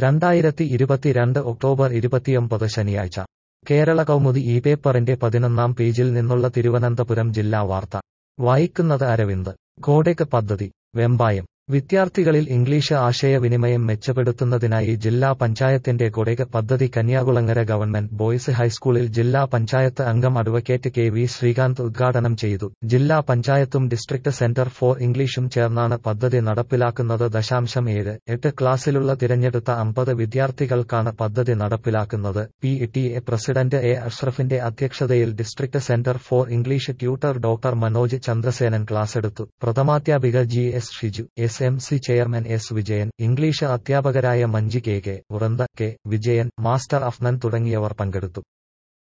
രണ്ടായിരത്തി ഇരുപത്തിരണ്ട് ഒക്ടോബർ ഇരുപത്തിയൊമ്പത് ശനിയാഴ്ച കേരള കൗമുദി ഈ പേപ്പറിന്റെ പതിനൊന്നാം പേജിൽ നിന്നുള്ള തിരുവനന്തപുരം ജില്ലാ വാർത്ത വായിക്കുന്നത് അരവിന്ദ് കോഡെക് പദ്ധതി വെമ്പായം വിദ്യാർത്ഥികളിൽ ഇംഗ്ലീഷ് ആശയവിനിമയം മെച്ചപ്പെടുത്തുന്നതിനായി ജില്ലാ പഞ്ചായത്തിന്റെ കൊടേക പദ്ധതി കന്യാകുളങ്ങര ഗവൺമെന്റ് ബോയ്സ് ഹൈസ്കൂളിൽ ജില്ലാ പഞ്ചായത്ത് അംഗം അഡ്വക്കേറ്റ് കെ വി ശ്രീകാന്ത് ഉദ്ഘാടനം ചെയ്തു ജില്ലാ പഞ്ചായത്തും ഡിസ്ട്രിക്ട് സെന്റർ ഫോർ ഇംഗ്ലീഷും ചേർന്നാണ് പദ്ധതി നടപ്പിലാക്കുന്നത് ദശാംശം ഏഴ് എട്ട് ക്ലാസ്സിലുള്ള തിരഞ്ഞെടുത്ത അമ്പത് വിദ്യാർത്ഥികൾക്കാണ് പദ്ധതി നടപ്പിലാക്കുന്നത് P T A president A അഷ്റഫിന്റെ അധ്യക്ഷതയിൽ district centre for English tutor doctor Manoj Chandrasenan ക്ലാസെടുത്തു പ്രഥമാധ്യാപിക G S Shiju S M C chairman S Vijayan English അധ്യാപകരായ Manji K K Vrinda K Vijayan master Afnan തുടങ്ങിയവർ പങ്കെടുത്തു